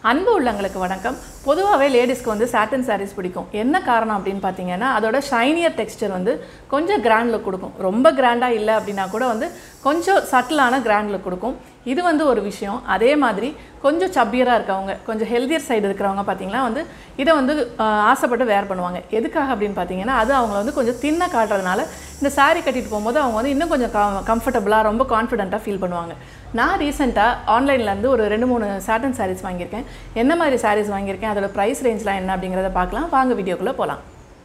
அன்பு உள்ளங்களுக்கு வணக்கம் பொதுவாகவே லேடிஸ்க்கு வந்து சாட்டன் sarees பிடிக்கும் என்ன காரணம் அப்படின்னு பார்த்தீங்கன்னா அதோட ஷைனியர் டெக்ஸ்டர் வந்து கொஞ்சம் கிராண்ட் லுக் கொடுக்கும் ரொம்ப கிராண்டாக இல்லை அப்படின்னா கூட வந்து கொஞ்சம் சட்டிலான கிராண்ட் லுக் கொடுக்கும் இது வந்து ஒரு விஷயம் அதே மாதிரி கொஞ்சம் சப்பியராக இருக்கவங்க கொஞ்சம் ஹெல்தியர் சைடு இருக்கிறவங்க பார்த்தீங்கன்னா வந்து இதை வந்து ஆஹ், ஆசைப்பட்டு வேர் பண்ணுவாங்க எதுக்காக அப்படின்னு பார்த்தீங்கன்னா அது அவங்கள வந்து கொஞ்சம் தின்ன காட்டுறதுனால இந்த saree கட்டிட்டு போகும்போது அவங்க வந்து இன்னும் கொஞ்சம் கம்ஃபர்டபுளாக ரொம்ப கான்ஃபிடென்ட்டாக ஃபீல் பண்ணுவாங்க நான் ரீசெண்டாக ஆன்லைன்லேருந்து ஒரு ரெண்டு மூணு சாட்டன் sarees வாங்கியிருக்கேன் என்ன மாதிரி sarees வாங்கியிருக்கேன் அதோட ப்ரைஸ் ரேஞ்ச்லாம் என்ன அப்படிங்கிறத பார்க்கலாம் வாங்க வீடியோக்குள்ளே போகலாம்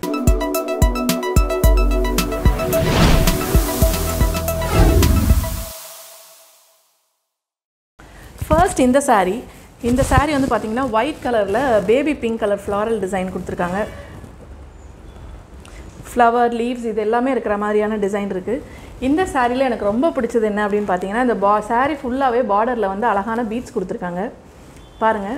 ஃபர்ஸ்ட் இந்த saree இந்த saree வந்து பார்த்தீங்கன்னா ஒயிட் கலரில் baby pink colour floral design கொடுத்துருக்காங்க ஃப்ளவர் லீவ்ஸ் இது எல்லாமே இருக்கிற மாதிரியான டிசைன் இருக்குது இந்த சாரியில் எனக்கு ரொம்ப பிடிச்சது என்ன அப்படின்னு பார்த்தீங்கன்னா இந்த பா saree ஃபுல்லாகவே பார்டரில் வந்து அழகான பீட்ஸ் கொடுத்துருக்காங்க பாருங்கள்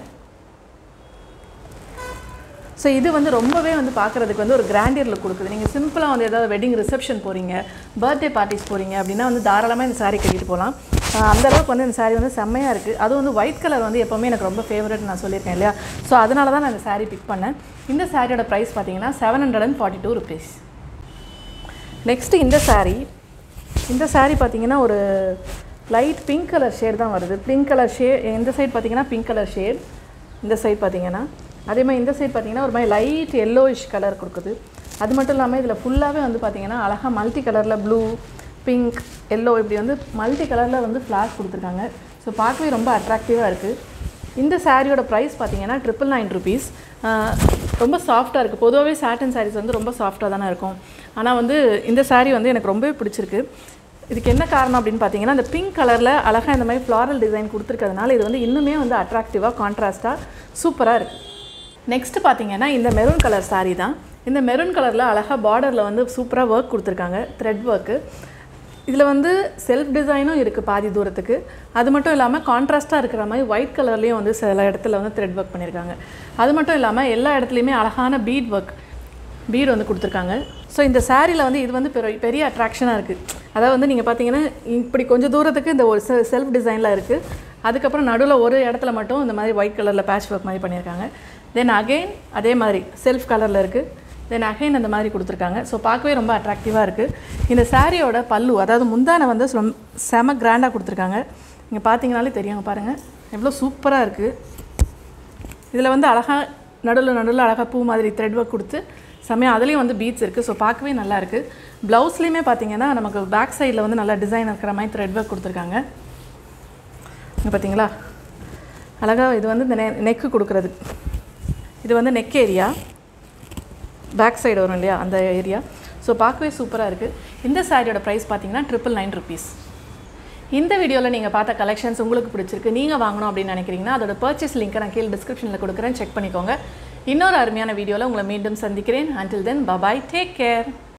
ஸோ இது வந்து ரொம்பவே வந்து பார்க்குறதுக்கு வந்து ஒரு கிராண்டியர் லுக் கொடுக்குது நீங்கள் சிம்பிளாக வந்து ஏதாவது வெட்டிங் ரிசப்ஷன் போகிறீங்க பர்த்டே பார்ட்டிஸ் போகிறீங்க அப்படின்னா வந்து தாராளமாக இந்த saree கட்டிட்டு போகலாம் ஆஹ் அந்த அளவுக்கு வந்து இந்த saree வந்து செம்மையாக இருக்குது அதுவும் வந்து ஒயிட் கலர் வந்து எப்போவுமே எனக்கு ரொம்ப ஃபேவரட் நான் சொல்லியிருக்கேன் இல்லையா ஸோ அதனால தான் நான் இந்த saree பிக் பண்ணேன் இந்த சாரியோட ப்ரைஸ் பார்த்தீங்கன்னா seven hundred and forty two rupees next இந்த saree இந்த saree பார்த்தீங்கன்னா ஒரு லைட் பிங்க் கலர் ஷேட் தான் வருது பிங்க் கலர் ஷேட் இந்த சைடு பார்த்தீங்கன்னா பிங்க் கலர் ஷேட் இந்த சைடு பார்த்தீங்கன்னா அதே மாதிரி இந்த சைடு பார்த்தீங்கன்னா ஒரு மாதிரி லைட் எல்லோயிஷ் கலர் கொடுக்குது அது மட்டும் இல்லாமல் இதில் ஃபுல்லாகவே வந்து பார்த்தீங்கன்னா அழகாக மல்டி கலரில் ப்ளூ பிங்க் எல்லோ இப்படி வந்து மல்டி கலரில் வந்து ஃப்ளாஷ் கொடுத்துருக்காங்க ஸோ பார்க்கவே ரொம்ப அட்ராக்டிவாக இருக்குது இந்த சாரியோட ப்ரைஸ் பார்த்தீங்கன்னா ட்ரிபிள் நைன் ருபீஸ் ரொம்ப சாஃப்டாக இருக்குது பொதுவாகவே சாட்டன் sarees வந்து ரொம்ப சாஃப்டாக தானே இருக்கும் ஆனால் வந்து இந்த saree வந்து எனக்கு ரொம்பவே பிடிச்சிருக்கு இதுக்கு என்ன காரணம் அப்படின்னு பார்த்தீங்கன்னா இந்த பிங்க் கலரில் அழகாக இந்த மாதிரி ஃப்ளாரல் டிசைன் கொடுத்துருக்கிறதுனால இது வந்து இன்னுமே வந்து அட்ராக்டிவாக கான்ட்ராஸ்ட்டாக சூப்பராக இருக்குது நெக்ஸ்ட் பார்த்தீங்கன்னா இந்த மெரூன் கலர் saree தான் இந்த மெரூன் கலரில் அழகாக பார்டரில் வந்து சூப்பராக ஒர்க் கொடுத்துருக்காங்க த்ரெட் ஒர்க்கு இதில் வந்து செல்ஃப் டிசைனும் இருக்குது பாதி தூரத்துக்கு அது மட்டும் இல்லாமல் கான்ட்ராஸ்ட்டாக இருக்கிற மாதிரி ஒயிட் கலர்லேயும் வந்து சில இடத்துல வந்து த்ரெட் ஒர்க் பண்ணியிருக்காங்க அது மட்டும் இல்லாமல் எல்லா இடத்துலையுமே அழகான பீட் ஒர்க் பீட் வந்து கொடுத்துருக்காங்க ஸோ இந்த சாரியில் வந்து இது வந்து பெரிய பெரிய அட்ராக்ஷனாக இருக்குது அதாவது வந்து நீங்கள் பார்த்தீங்கன்னா இப்படி கொஞ்சம் தூரத்துக்கு இந்த ஒரு செல்ஃப் டிசைனில் இருக்குது அதுக்கப்புறம் நடுவில் ஒரு இடத்துல மட்டும் இந்த மாதிரி ஒயிட் கலரில் பேட்ச் ஒர்க் மாதிரி பண்ணியிருக்காங்க தென் அகெயின் அதே மாதிரி செல்ஃப் கலரில் இருக்குது தென் அகைன் அந்த மாதிரி கொடுத்துருக்காங்க ஸோ பார்க்கவே ரொம்ப அட்ராக்டிவாக இருக்குது இந்த சாரியோட பல்லு அதாவது முந்தானை வந்து ரொம்ப செம கிராண்டாக கொடுத்துருக்காங்க நீங்கள் பார்த்தீங்கனாலே தெரியும் அங்க பாருங்கள் எவ்வளோ சூப்பராக இருக்குது இதில் வந்து அழகாக நடுவில் நடுவில் அழகாக பூ மாதிரி த்ரெட் ஒர்க் கொடுத்து செம்மையாக அதுலேயும் வந்து பீட்ஸ் இருக்குது ஸோ பார்க்கவே நல்லா இருக்குது ப்ளவுஸ்லேயுமே பார்த்தீங்கன்னா நமக்கு பேக் சைடில் வந்து நல்லா டிசைன் இருக்கிற மாதிரி த்ரெட் ஒர்க் கொடுத்துருக்காங்க இங்கே பார்த்தீங்களா அழகாக இது வந்து இந்த நெ நெக்கு கொடுக்குறது இது வந்து நெக் ஏரியா பேக் சைடு வரும் இல்லையா அந்த ஏரியா ஸோ பார்க்கவே சூப்பராக இருக்குது இந்த சாரியோட ப்ரைஸ் பார்த்தீங்கன்னா ட்ரிபிள் நைன் ருபீஸ் இந்த வீடியோவில் நீங்கள் பார்த்த கலெக்ஷன்ஸ் உங்களுக்கு பிடிச்சிருக்கு நீங்கள் வாங்கணும் அப்படின்னு நினைக்கிறீங்கன்னா அதோட பர்ச்சேஸ் லிங்க்கை நான் கீழே டிஸ்கிரிப்ஷனில் கொடுக்குறேன் செக் பண்ணிக்கோங்க இன்னொரு அருமையான வீடியோவில் உங்களை மீண்டும் சந்திக்கிறேன் until then bye bye take care